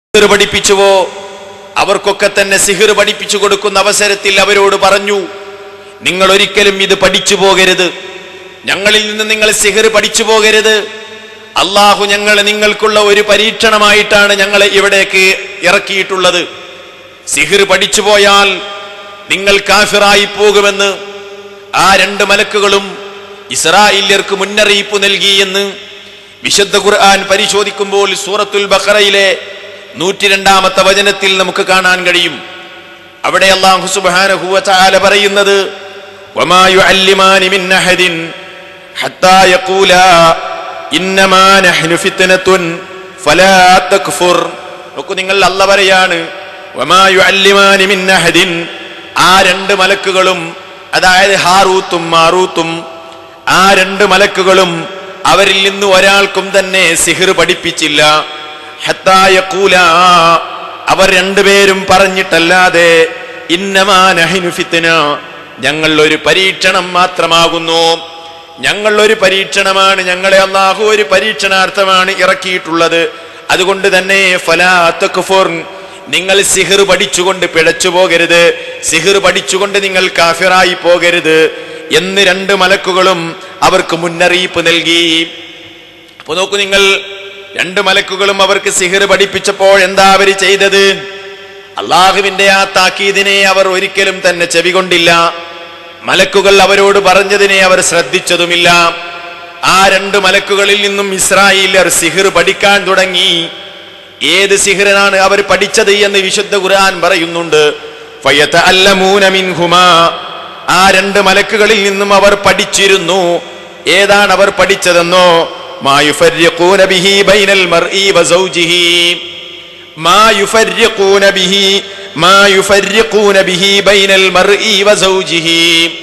സിഹിർ പഠിപ്പിച്ചുവോ അവർക്കൊക്കെ തന്നെ സിഹിർ പഠിപ്പിച്ചു കൊടുക്കുന്ന അവസരത്തിൽ അവരോട് പറഞ്ഞു നിങ്ങൾ ഒരിക്കലും ഇത് പഠിച്ചു പോകരുത് ഞങ്ങളിൽ നിന്ന് നിങ്ങൾ സിഹിർ പഠിച്ചു പോകരുത് അള്ളാഹു ഞങ്ങൾ നിങ്ങൾക്കുള്ള ഒരു പരീക്ഷണമായിട്ടാണ് ഞങ്ങളെ ഇവിടേക്ക് ഇറക്കിയിട്ടുള്ളത് സിഹിർ പഠിച്ചു പോയാൽ നിങ്ങൾ കാഫിറായി പോകുമെന്ന് ആ രണ്ട് മലക്കുകളും ഇസ്രായേല്യർക്ക് മുന്നറിയിപ്പ് നൽകി എന്ന് വിശുദ്ധ ഖുർആൻ പരിശോധിക്കുമ്പോൾ സൂറത്തുൽ ബഖറയിലെ നൂറ്റി രണ്ടാമത്തെ വചനത്തിൽ നമുക്ക് കാണാൻ കഴിയും അവിടെ അള്ളാഹു സുബ്ഹാനഹു വതആല പറയുന്നത് വമാ യുഅല്ലിമാനി മിൻ അഹദിൻ ഹത്താ യഖൂലാ ഇന്നമാ നഹ്നു ഫിത്നത്തുൻ ഫലാ തക്ഫുർ നോക്കൂ നിങ്ങൾ അല്ല പറയാണ് വമാ യുഅല്ലിമാനി മിൻ അഹദിൻ ആ രണ്ട് മലക്കുകളും അതായത് ഹാറൂത്തും മാറൂത്തും ആ രണ്ട് മലക്കുകളും അവരിൽ നിന്ന് ഒരാൾക്കും തന്നെ സിഹിർ പഠിപ്പിച്ചില്ല ഹത്താ യഖൂലാ അവർ രണ്ടുപേരും പറഞ്ഞിട്ടല്ലാതെ ഇന്നമാ നഹ്നു ഫിത്ന ഞങ്ങൾ ഒരു പരീക്ഷണം മാത്രമാകുന്നു ഞങ്ങൾ ഒരു പരീക്ഷണമാണ് ഞങ്ങളെ അള്ളാഹു ഒരു പരീക്ഷണാർത്ഥമാണ് ഇറക്കിയിട്ടുള്ളത് അതുകൊണ്ട് തന്നെ ഫലാ തക്ഫുർ നിങ്ങൾ സിഹിർ പഠിച്ചുകൊണ്ട് പിഴച്ചു പോകരുത് സിഹിർ പഠിച്ചുകൊണ്ട് നിങ്ങൾ കാഫിറായി പോകരുത് എന്ന് രണ്ട് മലക്കുകളും അവർക്ക് മുന്നറിയിപ്പ് നൽകി അപ്പൊ നോക്കൂ നിങ്ങൾ രണ്ട് മലക്കുകളും അവർക്ക് സിഹിർ പഠിപ്പിച്ചപ്പോൾ എന്താ അവർ ചെയ്തത് അള്ളാഹുവിന്റെ ആ താക്കീദിനെ അവർ ഒരിക്കലും തന്നെ ചെവികൊണ്ടില്ല മലക്കുകൾ അവരോട് പറഞ്ഞതിനെ അവർ ശ്രദ്ധിച്ചതുമില്ല ആ രണ്ട് മലക്കുകളിൽ നിന്നും ഇസ്രായേലർ സിഹിർ പഠിക്കാൻ തുടങ്ങി ഏത് സിഹിറിനാണ് അവർ പഠിച്ചത് എന്ന് വിശുദ്ധ ഖുർആൻ പറയുന്നുണ്ട് ഫയതഅല്ലമൂന മിൻഹുമാ ആ രണ്ട് മലക്കുകളിൽ നിന്നും അവർ പഠിച്ചിരുന്നു ഏതാണ് അവർ പഠിച്ചതെന്നോ മാ യുഫർരിഖൂന ബിഹി ബൈനൽ മർഇ വസൗജിഹി മാ യുഫർരിഖൂന ബിഹി മാ യുഫർരിഖൂന ബിഹി ബൈനൽ മർഇ വസൗജിഹി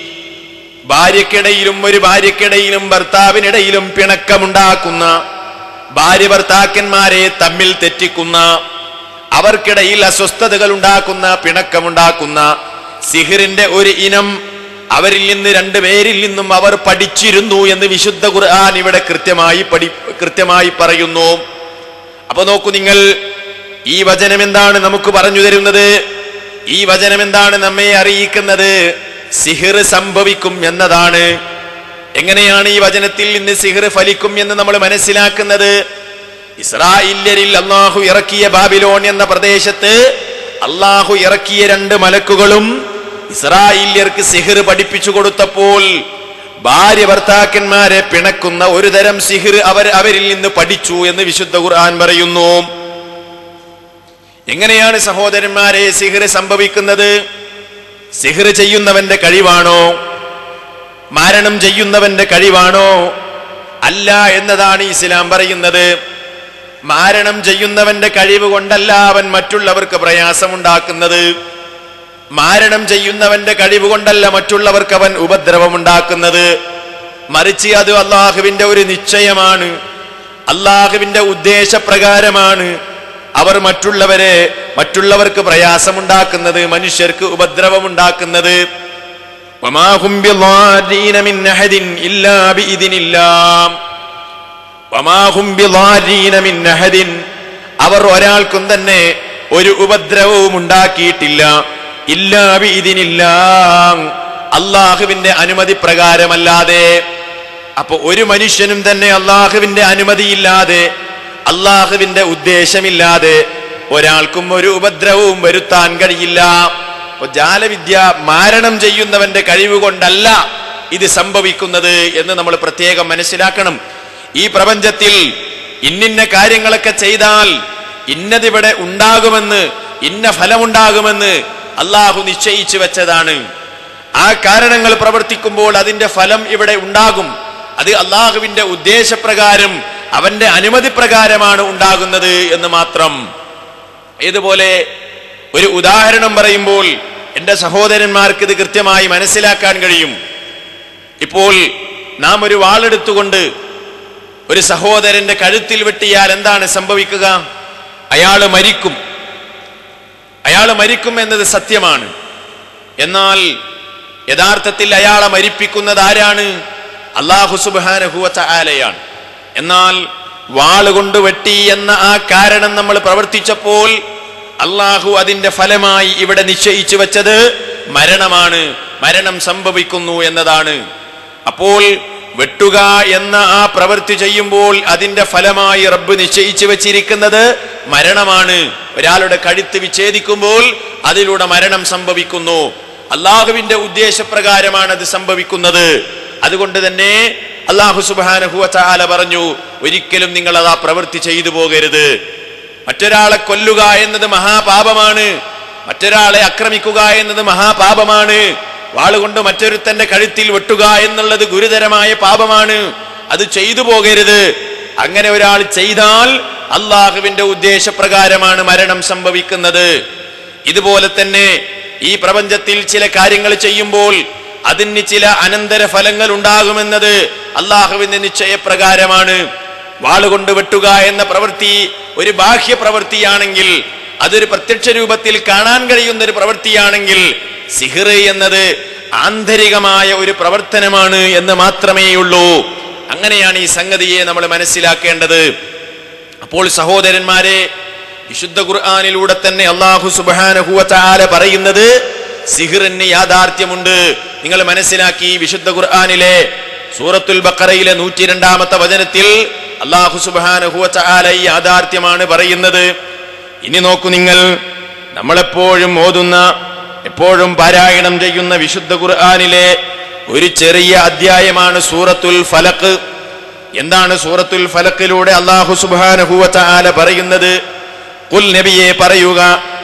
ഭാര്യക്കിടയിലും ഒരു ഭാര്യക്കിടയിലും ഭർത്താവിനിടയിലും പിണക്കമുണ്ടാക്കുന്ന ഭാര്യ ഭർത്താക്കന്മാരെ തമ്മിൽ തെറ്റിക്കുന്ന അവർക്കിടയിൽ അസ്വസ്ഥതകൾ ഉണ്ടാക്കുന്ന പിണക്കമുണ്ടാക്കുന്ന സിഹിറിന്റെ ഒരു ഇനം അവരിൽ നിന്ന് രണ്ടുപേരിൽ നിന്നും അവർ പഠിച്ചിരുന്നു എന്ന് വിശുദ്ധ ഖുർആൻ ഇവിടെ കൃത്യമായി പഠി കൃത്യമായി പറയുന്നു അപ്പൊ നോക്കൂ നിങ്ങൾ ഈ വചനം എന്താണ് നമുക്ക് പറഞ്ഞു തരുന്നത് ഈ വചനം എന്താണ് നമ്മെ അറിയിക്കുന്നത് സിഹിർ സംഭവിക്കും എന്നതാണ് എങ്ങനെയാണ് ഈ വചനത്തിൽ നിന്ന് സിഹിർ ഫലിക്കും എന്ന് നമ്മൾ മനസ്സിലാക്കുന്നത് ഇസ്രായേല്യരിൽ അള്ളാഹു ഇറക്കിയ ബാബിലോൺ എന്ന പ്രദേശത്ത് അള്ളാഹു ഇറക്കിയ രണ്ട് മലക്കുകളും ഇസ്രായേല്യർക്ക് സിഹിർ പഠിപ്പിച്ചു കൊടുത്തപ്പോൾ ഭാര്യ ഭർത്താക്കന്മാരെ പിണക്കുന്ന ഒരു തരം സിഹിർ അവർ അവരിൽ നിന്ന് പഠിച്ചു എന്ന് വിശുദ്ധ ഖുർആൻ പറയുന്നു എങ്ങനെയാണ് സഹോദരന്മാരെ സിഹിർ സംഭവിക്കുന്നത് സിഹിർ ചെയ്യുന്നവന്റെ കഴിവാണോ മാരണം ചെയ്യുന്നവന്റെ കഴിവാണോ അല്ല എന്നതാണ് ഇസ്ലാം പറയുന്നത് മാരണം ചെയ്യുന്നവന്റെ കഴിവ് കൊണ്ടല്ല അവൻ മറ്റുള്ളവർക്ക് പ്രയാസമുണ്ടാക്കുന്നത് മാരണം ചെയ്യുന്നവന്റെ കഴിവ് കൊണ്ടല്ല മറ്റുള്ളവർക്ക് അവൻ ഉപദ്രവമുണ്ടാക്കുന്നത് മറിച്ച് അത് അള്ളാഹുവിന്റെ ഒരു നിശ്ചയമാണ് അള്ളാഹുവിന്റെ ഉദ്ദേശപ്രകാരമാണ് അവർ മറ്റുള്ളവരെ മറ്റുള്ളവർക്ക് പ്രയാസമുണ്ടാക്കുന്നത് മനുഷ്യർക്ക് ഉപദ്രവമുണ്ടാക്കുന്നത് وما هم بضارين من أحد إلا بإذن الله وما هم بضارين من أحد അവർ ഒരാൾക്കും തന്നെ ഒരു ഉപദ്രവവും ഉണ്ടാക്കിയിട്ടില്ല ഇല്ലാ ബിഇذനില്ല അള്ളാഹുവിന്റെ അനുമതി പ്രകാരമല്ലാതെ അപ്പൊ ഒരു മനുഷ്യനും തന്നെ അള്ളാഹുവിന്റെ അനുമതിയില്ലാതെ അള്ളാഹുവിന്റെ ഉദ്ദേശമില്ലാതെ ഒരാൾക്കും ഒരു ഉപദ്രവവും വരുത്താൻ കഴിയില്ല അപ്പൊ ജാലവിദ്യ മാരണം ചെയ്യുന്നവന്റെ കഴിവ് കൊണ്ടല്ല ഇത് സംഭവിക്കുന്നത് എന്ന് നമ്മൾ പ്രത്യേകം മനസ്സിലാക്കണം ഈ പ്രപഞ്ചത്തിൽ ഇന്നിന്ന കാര്യങ്ങളൊക്കെ ചെയ്താൽ ഇന്നതിവിടെ ഉണ്ടാകുമെന്ന് ഇന്ന ഫലമുണ്ടാകുമെന്ന് അള്ളാഹു നിശ്ചയിച്ചു വെച്ചതാണ് ആ കാരണങ്ങൾ പ്രവർത്തിക്കുമ്പോൾ അതിന്റെ ഫലം ഇവിടെ ഉണ്ടാകും അത് അള്ളാഹുവിന്റെ ഉദ്ദേശപ്രകാരം അവന്റെ അനുമതി പ്രകാരമാണ് ഉണ്ടാകുന്നത് എന്ന് മാത്രം ഇതുപോലെ ഒരു ഉദാഹരണം പറയുമ്പോൾ എൻ്റെ സഹോദരന്മാർക്ക് ഇത് കൃത്യമായി മനസ്സിലാക്കാൻ കഴിയും ഇപ്പോൾ നാം ഒരു വാളെടുത്തുകൊണ്ട് ഒരു സഹോദരന്റെ കഴുത്തിൽ വെട്ടിയാൽ എന്താണ് സംഭവിക്കുക അയാൾ മരിക്കും അയാൾ മരിക്കും എന്നത് സത്യമാണ് എന്നാൽ യഥാർത്ഥത്തിൽ അയാളെ മരിപ്പിക്കുന്നത് ആരാണ് അള്ളാഹു സുബാനഹുവ ആലയാണ് എന്നാൽ വാളുകൊണ്ട് വെട്ടി എന്ന ആ കാരണം നമ്മൾ പ്രവർത്തിച്ചപ്പോൾ അള്ളാഹു അതിന്റെ ഫലമായി ഇവിടെ നിശ്ചയിച്ചു വെച്ചത് മരണമാണ് മരണം സംഭവിക്കുന്നു എന്നതാണ് അപ്പോൾ വെട്ടുക എന്ന ആ പ്രവൃത്തി ചെയ്യുമ്പോൾ അതിന്റെ ഫലമായി റബ്ബ് നിശ്ചയിച്ചു വെച്ചിരിക്കുന്നത് മരണമാണ് ഒരാളുടെ കഴുത്ത് വിച്ഛേദിക്കുമ്പോൾ അതിലൂടെ മരണം സംഭവിക്കുന്നു അള്ളാഹുവിന്റെ ഉദ്ദേശപ്രകാരമാണ് അത് സംഭവിക്കുന്നത് അതുകൊണ്ട് തന്നെ അള്ളാഹു സുബാനഹുവ ചാല പറഞ്ഞു ഒരിക്കലും നിങ്ങൾ അത് ആ പ്രവൃത്തി ചെയ്തു പോകരുത് മറ്റൊരാളെ കൊല്ലുക എന്നത് മഹാപാപമാണ് മറ്റൊരാളെ ആക്രമിക്കുക എന്നത് മഹാപാപമാണ് വാളുകൊണ്ട് മറ്റൊരുത്തന്റെ കഴുത്തിൽ വെട്ടുക എന്നുള്ളത് ഗുരുതരമായ പാപമാണ് അത് ചെയ്തു പോകരുത് അങ്ങനെ ഒരാൾ ചെയ്താൽ അള്ളാഹുവിന്റെ ഉദ്ദേശപ്രകാരമാണ് മരണം സംഭവിക്കുന്നത് ഇതുപോലെ തന്നെ ഈ പ്രപഞ്ചത്തിൽ ചില കാര്യങ്ങൾ ചെയ്യുമ്പോൾ അതിന് ചില അനന്തര ഫലങ്ങൾ ഉണ്ടാകുമെന്നത് അള്ളാഹുവിന്റെ നിശ്ചയപ്രകാരമാണ് വാളുകൊണ്ട് വെട്ടുക എന്ന പ്രവൃത്തി ഒരു ബാഹ്യ പ്രവൃത്തിയാണെങ്കിൽ അതൊരു പ്രത്യക്ഷ രൂപത്തിൽ കാണാൻ കഴിയുന്ന ഒരു പ്രവൃത്തിയാണെങ്കിൽ സിഹിർ എന്നത് ആന്തരികമായ ഒരു പ്രവർത്തനമാണ് എന്ന് മാത്രമേ ഉള്ളൂ അങ്ങനെയാണ് ഈ സംഗതിയെ നമ്മൾ മനസ്സിലാക്കേണ്ടത് അപ്പോൾ സഹോദരന്മാരെ വിശുദ്ധ ഖുർആാനിലൂടെ തന്നെ അള്ളാഹു സുബാനഹുവ ചാല പറയുന്നത് സിഹിറിന് യാഥാർത്ഥ്യമുണ്ട് നിങ്ങൾ മനസ്സിലാക്കി വിശുദ്ധ ഖുർആാനിലെ സൂറത്തുൽ ബക്കറയിലെ നൂറ്റി രണ്ടാമത്തെ വചനത്തിൽ അള്ളാഹു സുബാനഹുവ ചാല ഈ യാഥാർത്ഥ്യമാണ് പറയുന്നത് ഇനി നോക്കൂ നിങ്ങൾ നമ്മളെപ്പോഴും ഓതുന്ന എപ്പോഴും പാരായണം ചെയ്യുന്ന വിശുദ്ധ ഖുർആാനിലെ ഒരു ചെറിയ അധ്യായമാണ് സൂറത്തുൽ ഫലക്ക് എന്താണ് സൂറത്തുൽ ഫലക്കിലൂടെ അള്ളാഹു സുബാനഹുവ ചാല പറയുന്നത് കുൽ നബിയെ പറയുക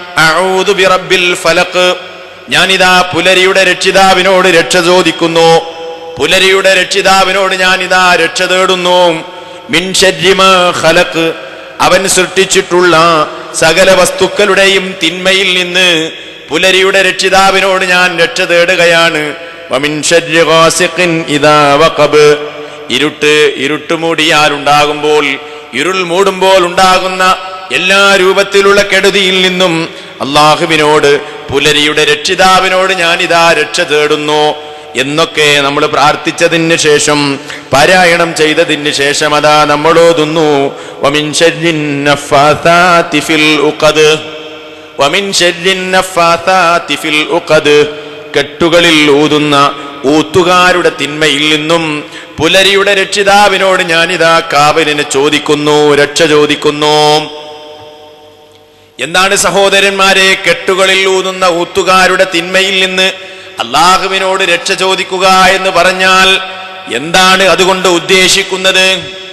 അഊദു ബിറബ്ബിൽ ഫലക്ക് ഞാനിതാ പുലരിയുടെ രക്ഷിതാവിനോട് രക്ഷ ചോദിക്കുന്നു പുലരിയുടെ രക്ഷിതാവിനോട് ഞാനിതാ രക്ഷ തേടുന്നു മിൻ ശർരി മാ ഖലഖ് അവൻ സൃഷ്ടിച്ചിട്ടുള്ള സകല വസ്തുക്കളുടെയും തിന്മയിൽ നിന്ന് പുലരിയുടെ രക്ഷിതാവിനോട് ഞാൻ രക്ഷ തേടുകയാണ് വമിൻ ശർരി ഗാസിഖിൻ ഇദാ വഖബ് ഇരുട്ട് ഇരുട്ട് മൂടിയാലുണ്ടാകുമ്പോൾ ഇരുൾ മൂടുമ്പോൾ ഉണ്ടാകുന്ന എല്ലാ രൂപത്തിലുള്ള കെടുതിയിൽ നിന്നും അള്ളാഹുവിനോട് പുലരിയുടെ രക്ഷിതാവിനോട് ഞാനിതാ രക്ഷ തേടുന്നു എന്നൊക്കെ നമ്മൾ പ്രാർത്ഥിച്ചതിന് ശേഷം പാരായണം ചെയ്തതിന് ശേഷം അതാ നമ്മൾ ഓതുന്നു വമിൻ ശർരിൻ നഫ്ഫാഥാത്തി ഫിൽ ഉഖദ് വമിൻ ശർരിൻ നഫ്ഫാഥാത്തി ഫിൽ ഉഖദ് കെട്ടുകളിൽ ഊതുന്ന ഊത്തുകാരുടെ തിന്മയിൽ നിന്നും പുലരിയുടെ രക്ഷിതാവിനോട് ഞാനിതാ കാവലിന് ചോദിക്കുന്നു രക്ഷ ചോദിക്കുന്നു എന്താണ് സഹോദരന്മാരെ കെട്ടുകളിൽ ഊതുന്ന ഊത്തുകാരുടെ തിന്മയിൽ നിന്ന് അള്ളാഹുവിനോട് രക്ഷ ചോദിക്കുക എന്ന് പറഞ്ഞാൽ എന്താണ് അതുകൊണ്ട് ഉദ്ദേശിക്കുന്നത്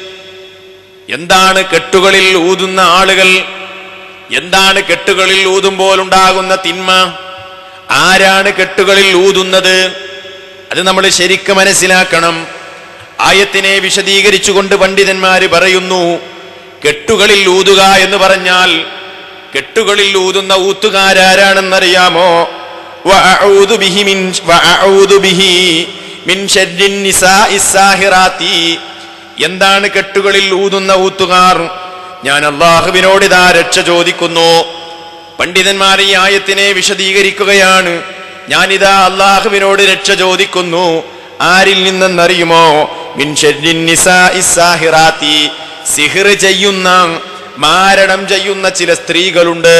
എന്താണ് കെട്ടുകളിൽ ഊതുന്ന ആളുകൾ എന്താണ് കെട്ടുകളിൽ ഊതുമ്പോൾ ഉണ്ടാകുന്ന തിന്മ ആരാണ് കെട്ടുകളിൽ ഊതുന്നത് അത് നമ്മൾ ശരിക്കും മനസ്സിലാക്കണം ആയത്തിനെ വിശദീകരിച്ചുകൊണ്ട് പണ്ഡിതന്മാര് പറയുന്നു കെട്ടുകളിൽ ഊതുക എന്ന് പറഞ്ഞാൽ കെട്ടുകളിൽ ഊതുന്ന ഊത്തുകാരാരാണെന്നറിയാമോ വഅഊദു ബിഹി മിൻ വഅഊദു ബിഹി മിൻ ശർരിൻ നിസാഇ സാഹിറാത്തി എന്താണ് കെട്ടുകളിൽ ഊതുന്ന ഊത്തുകാർ ഞാൻ അള്ളാഹുവിനോട് ഇതാ രക്ഷ ചോദിക്കുന്നു പണ്ഡിതന്മാർ ഈ ആയത്തിനെ വിശദീകരിക്കുകയാണ് ഞാനിതാ അള്ളാഹുവിനോട് രക്ഷ ചോദിക്കുന്നു ആരിൽ നിന്നെന്നറിയുമോ മിൻ ശർരിൻ നിസാഇ സാഹിറാത്തി സിഹിർ ചെയ്യുന്ന മാരണം ചെയ്യുന്ന ചില സ്ത്രീകളുണ്ട്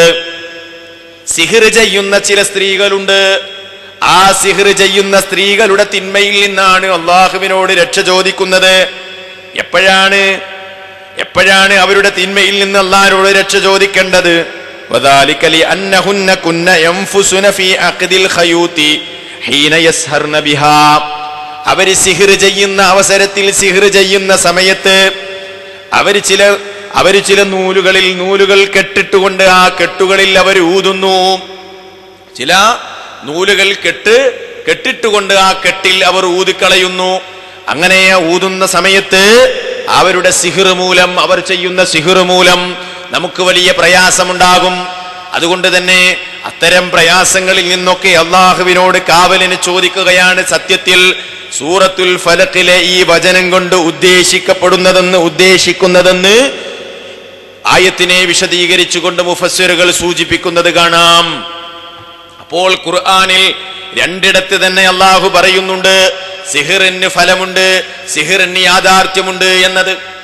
സിഹിർ ചെയ്യുന്ന ചില സ്ത്രീകളുണ്ട് ആ സിഹിർ ചെയ്യുന്ന സ്ത്രീകളുടെ തിന്മയിൽ നിന്നാണ് അള്ളാഹുവിനോട് രക്ഷ ചോദിക്കുന്നത് എപ്പോഴാണ് എപ്പോഴാണ് അവരുടെ തിന്മയിൽ നിന്ന് അള്ളാഹിനോട് രക്ഷ ചോദിക്കേണ്ടത് وذلك لأنهن كن ينفسن في عقد الخيوط حين يسهرن بها അവര് സിഹിർ ചെയ്യുന്ന അവസരത്തിൽ സിഹിർ ചെയ്യുന്ന സമയത്ത് അവര് ചില അവര് ചില നൂലുകളിൽ നൂലുകൾ കെട്ടിട്ടുകൊണ്ട് ആ കെട്ടുകളിൽ അവർ ഊതുന്നു ചില നൂലുകൾ കെട്ട് കെട്ടിട്ടുകൊണ്ട് ആ കെട്ടിൽ അവർ ഊതിക്കളയുന്നു അങ്ങനെ ഊതുന്ന സമയത്ത് അവരുടെ സിഹിർ മൂലം അവർ ചെയ്യുന്ന സിഹിർ മൂലം നമുക്ക് വലിയ പ്രയാസമുണ്ടാകും അതുകൊണ്ട് തന്നെ അത്തരം പ്രയാസങ്ങളിൽ നിന്നൊക്കെ അള്ളാഹുവിനോട് കാവലിന് ചോദിക്കുകയാണ് സത്യത്തിൽ സൂറത്തുൽ ഫലക്കിലെ ഈ വചനം കൊണ്ട് ഉദ്ദേശിക്കപ്പെടുന്നതെന്ന് ഉദ്ദേശിക്കുന്നതെന്ന് ആയത്തിനെ വിശദീകരിച്ചുകൊണ്ട് മുഫസ്സിറുകൾ സൂചിപ്പിക്കുന്നത് കാണാം അപ്പോൾ ഖുർആനിൽ രണ്ടിടത്ത് തന്നെ അള്ളാഹു പറയുന്നുണ്ട് സിഹിറിന് ഫലമുണ്ട് സിഹിറിന് യാഥാർത്ഥ്യമുണ്ട് എന്നത്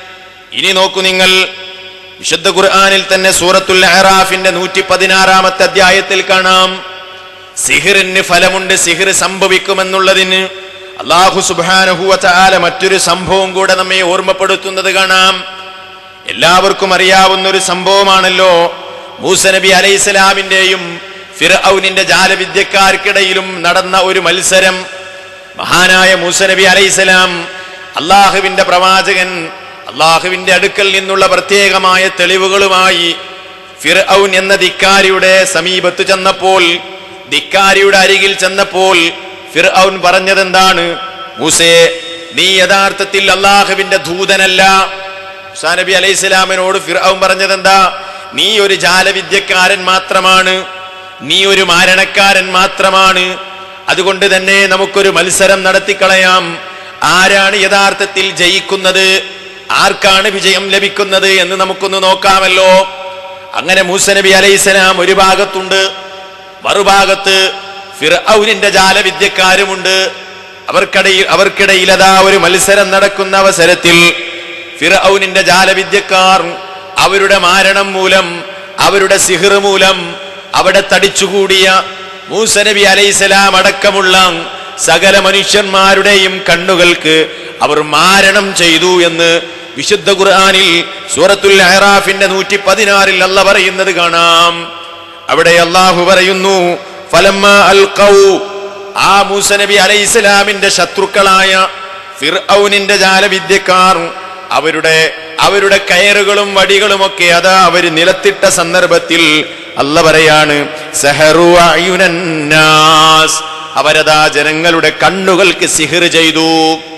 ഇനി നോക്കൂ നിങ്ങൾ വിശുദ്ധ ഖുർആനിൽ തന്നെ സൂറത്തുൽ അഹറാഫിന്റെ നൂറ്റി പതിനാറാമത്തെ അധ്യായത്തിൽ കാണാം സിഹിറിന് ഫലമുണ്ട് സിഹിർ സംഭവിക്കുമെന്നുള്ളതിന് അള്ളാഹു സുബാനഹുവല മറ്റൊരു സംഭവം കൂടെ നമ്മെ ഓർമ്മപ്പെടുത്തുന്നത് കാണാം എല്ലാവർക്കും അറിയാവുന്ന ഒരു സംഭവമാണല്ലോ മൂസ നബി അലൈഹിസ്സലാമിന്റെയും ഫിർഔനിന്റെ ജാലവിദ്യക്കാർക്കിടയിലും നടന്ന ഒരു മത്സരം മഹാനായ മൂസ നബി അലൈഹിസ്സലാം അള്ളാഹുവിന്റെ പ്രവാചകൻ അള്ളാഹുവിന്റെ അടുക്കൽ നിന്നുള്ള പ്രത്യേകമായ തെളിവുകളുമായി ഫിർഔൻ എന്ന ധിക്കാരിയുടെ സമീപത്ത് ചെന്നപ്പോൾ ധിക്കാരിയുടെ അരികിൽ ചെന്നപ്പോൾ ഫിർഔൻ പറഞ്ഞതെന്താണ് മൂസേ നീ യഥാർത്ഥത്തിൽ അള്ളാഹുവിന്റെ ദൂതനല്ല മുസാ നബി അലൈഹി സ്വലാമിനോട് ഫിർഔൻ പറഞ്ഞതെന്താ നീ ഒരു ജാലവിദ്യക്കാരൻ മാത്രമാണ് നീ ഒരു മാരണക്കാരൻ മാത്രമാണ് അതുകൊണ്ട് തന്നെ നമുക്കൊരു മത്സരം നടത്തിക്കളയാം ആരാണ് യഥാർത്ഥത്തിൽ ജയിക്കുന്നത് ആർക്കാണ് വിജയം ലഭിക്കുന്നത് എന്ന് നമുക്കൊന്ന് നോക്കാമല്ലോ അങ്ങനെ മൂസ നബി അലൈഹിസ്സലാം ഒരു ഭാഗത്തുണ്ട് മറുഭാഗത്ത് ഫിർഔനിന്റെ ജാലവിദ്യക്കാരുമുണ്ട് അവർക്കിടയിൽ അവർക്കിടയിൽ അതാ ഒരു മത്സരം നടക്കുന്ന അവസരത്തിൽ ഫിർഔനിന്റെ ജാലവിദ്യക്കാർ അവരുടെ മാരണം മൂലം അവരുടെ സിഹിർ മൂലം അവിടെ തടിച്ചുകൂടിയ മൂസ നബി അലൈഹിസ്സലാം അടക്കമുള്ള സകല മനുഷ്യന്മാരുടെയും കണ്ണുകൾക്ക് അവർ മാരണം ചെയ്തു എന്ന് വിശുദ്ധ ഖുർആനിൽ സൂറത്തുൽ അഹ്റാഫിന്റെ നൂറ്റി പതിനാറിൽ അല്ല പറയുന്നത് കാണാം അവിടെ അള്ളാഹു പറയുന്നു ഫലമ്മ അൽഖൗ ആ മൂസ നബി അലൈഹിസ്സലാമിന്റെ ശത്രുക്കളായ ഫിർഔനിന്റെ ജാലവിദ്യക്കാർ അവരുടെ അവരുടെ കയറുകളും വടികളും ഒക്കെ അതാ അവര് നിലത്തിട്ട സന്ദർഭത്തിൽ അല്ല പറയാണ് സഹറു അയുനന്നാസ് അവരതാ ജനങ്ങളുടെ കണ്ണുകൾക്ക് സിഹിർ ചെയ്തു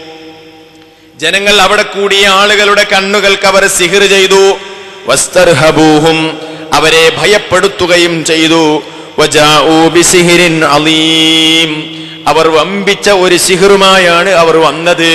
ജനങ്ങൾ അവിടെ കൂടിയ ആളുകളുടെ കണ്ണുകൾക്ക് അവർ സിഹിർ ചെയ്തു വസ്തർഹബൂഹും അവരെ ഭയപ്പെടുത്തുകയും ചെയ്തു വജാഊ ബിസിഹിരിൻ അലീം അവർ വമ്പിച്ച ഒരു സിഹിറുമായാണ് അവർ വന്നത്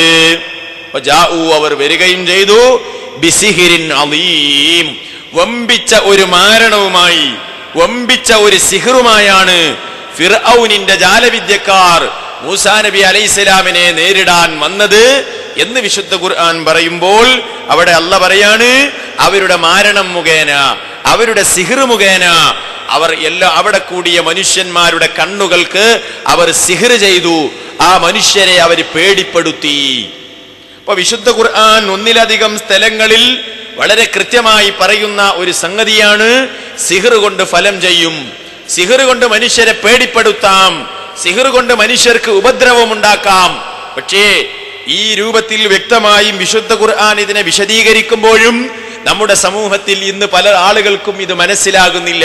വജാഊ അവർ വരികയും ചെയ്തു ബിസിഹിരിൻ അലീം വമ്പിച്ച ഒരു മാരണവുമായി വമ്പിച്ച ഒരു സിഹിറുമായാണ് ഫിർഔനിന്റെ ജാലവിദ്യക്കാർ മൂസാ നബി അലൈഹിസ്സലാമിനെ നേരിടാൻ വന്നത് എന്ന് വിശുദ്ധ ഖുർആൻ പറയുമ്പോൾ അവിടെ അല്ല പറയാണ് അവരുടെ മാരണം മുഖേന അവരുടെ സിഹിർ മുഖേന അവർ എല്ലാ അവിടെ കൂടിയ മനുഷ്യന്മാരുടെ കണ്ണുകൾക്ക് അവർ സിഹിർ ചെയ്തു ആ മനുഷ്യരെ അവർ പേടിപ്പെടുത്തി അപ്പൊ വിശുദ്ധ ഖുർആൻ ഒന്നിലധികം സ്ഥലങ്ങളിൽ വളരെ കൃത്യമായി പറയുന്ന ഒരു സംഗതിയാണ് സിഹിർ കൊണ്ട് ഫലം ചെയ്യും സിഹിർ കൊണ്ട് മനുഷ്യരെ പേടിപ്പെടുത്താം സിഹിർ കൊണ്ട് മനുഷ്യർക്ക് ഉപദ്രവമുണ്ടാക്കാം പക്ഷേ ഈ രൂപത്തിൽ വ്യക്തമായും വിശുദ്ധ ഖുർആൻ ഇതിനെ വിശദീകരിക്കുമ്പോഴും നമ്മുടെ സമൂഹത്തിൽ ഇന്ന് പല ആളുകൾക്കും ഇത് മനസ്സിലാകുന്നില്ല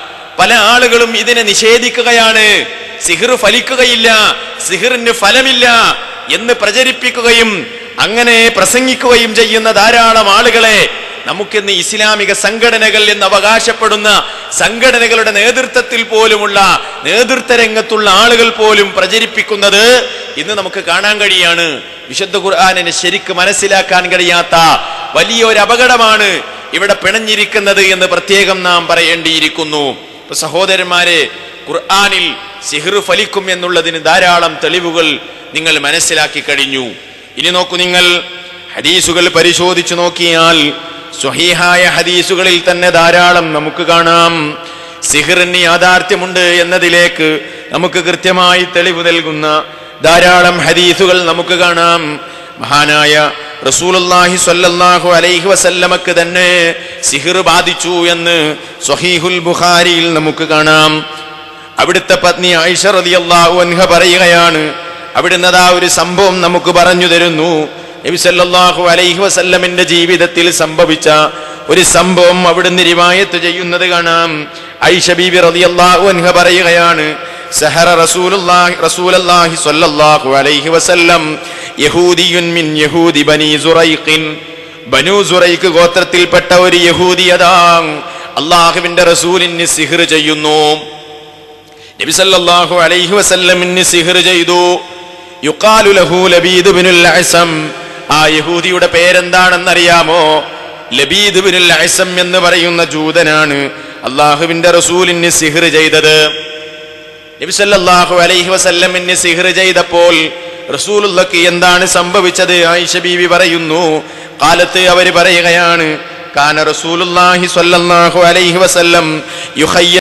പല ആളുകളും ഇതിനെ നിഷേധിക്കുകയാണ് സിഹിർ ഫലിക്കുകയില്ല സിഹിറിന് ഫലമില്ല എന്ന് പ്രചരിപ്പിക്കുകയും അങ്ങനെ പ്രസംഗിക്കുകയും ചെയ്യുന്ന ധാരാളം ആളുകളെ നമുക്കിന്ന് ഇസ്ലാമിക സംഘടനകൾ എന്ന് അവകാശപ്പെടുന്ന സംഘടനകളുടെ നേതൃത്വത്തിൽ പോലുമുള്ള നേതൃത്വ രംഗത്തുള്ള ആളുകൾ പോലും പ്രചരിപ്പിക്കുന്നത് ഇന്ന് നമുക്ക് കാണാൻ കഴിയാണ് വിശുദ്ധ ഖുർആാനിനെ ശരിക്ക് മനസ്സിലാക്കാൻ കഴിയാത്ത വലിയൊരു അപകടമാണ് ഇവിടെ പിണഞ്ഞിരിക്കുന്നത് എന്ന് പ്രത്യേകം നാം പറയേണ്ടിയിരിക്കുന്നു ഇപ്പൊ സഹോദരന്മാരെ ഖുർആാനിൽ സിഹിർ ഫലിക്കും എന്നുള്ളതിന് ധാരാളം തെളിവുകൾ നിങ്ങൾ മനസ്സിലാക്കി കഴിഞ്ഞു ഇനി നോക്കൂ നിങ്ങൾ ഹദീസുകൾ പരിശോധിച്ചു നോക്കിയാൽ സ്വഹീഹായ ഹദീസുകളിൽ തന്നെ ധാരാളം നമുക്ക് കാണാം സിഹിറിന് യാഥാർത്ഥ്യമുണ്ട് എന്നതിലേക്ക് നമുക്ക് കൃത്യമായി തെളിവ് നൽകുന്ന ധാരാളം ഹദീസുകൾ നമുക്ക് കാണാം മഹാനായ റസൂലുള്ളാഹി സ്വല്ലല്ലാഹു അലൈഹി വസല്ലമക്ക് തന്നെ സിഹിർ ബാധിച്ചു എന്ന് സ്വഹീഹുൽ ബുഖാരിയിൽ നമുക്ക് കാണാം അവിടുത്തെ പത്നി ആയിഷ റളിയല്ലാഹു അൻഹ പറയുകയാണ് അവിടുന്ന് അതാ ഒരു സംഭവം നമുക്ക് പറഞ്ഞു തരുന്നു നബി സല്ലല്ലാഹു അലൈഹി വസല്ലമിന്റെ ജീവിതത്തിൽ സംഭവിച്ച ഒരു സംഭവം അവിടുന്ന് റിവായത്ത് ചെയ്യുന്നത് കാണാം ഐഷ ബീബി റളിയല്ലാഹു അൻഹ പറയുകയാണ് സഹറ റസൂലുള്ളാഹി റസൂലല്ലാഹി സ്വല്ലല്ലാഹു അലൈഹി വസല്ലം യഹൂദിയുൻ മിൻ യഹൂദി ബനി സുറൈഖിൻ ബനു സുറൈഖ് ഗോത്രത്തിൽപ്പെട്ട ഒരു യഹൂദി അതാ അള്ളാഹുവിന്റെ റസൂലിന് സിഹിർ ചെയ്യുന്നു നബി സല്ലല്ലാഹു അലൈഹി വസല്ലമിന് സിഹിർ ചെയ്തു യുഖാലു ലഹു ലബീദ് ബിനുൽ അസം ആ യഹൂദിയുടെ പേരെന്താണെന്നറിയാമോ ലബീദ് ബിനുൽ അസം എന്ന് പറയുന്ന ജൂതനാണ് അള്ളാഹുവിന്റെ റസൂലിന് സിഹിർ ചെയ്തത് നബി സല്ലല്ലാഹു അലൈഹി വസല്ലമിന് സിഹിർ ചെയ്തപ്പോൾ റസൂലുള്ളക്ക് എന്താണ് സംഭവിച്ചത് ആയിഷ ബീവി പറയുന്നു കാലത്ത് അവര് പറയുകയാണ് കാന റസൂലുള്ളാഹി സ്വല്ലല്ലാഹു അലൈഹി വസല്ലം യുഖയ്യ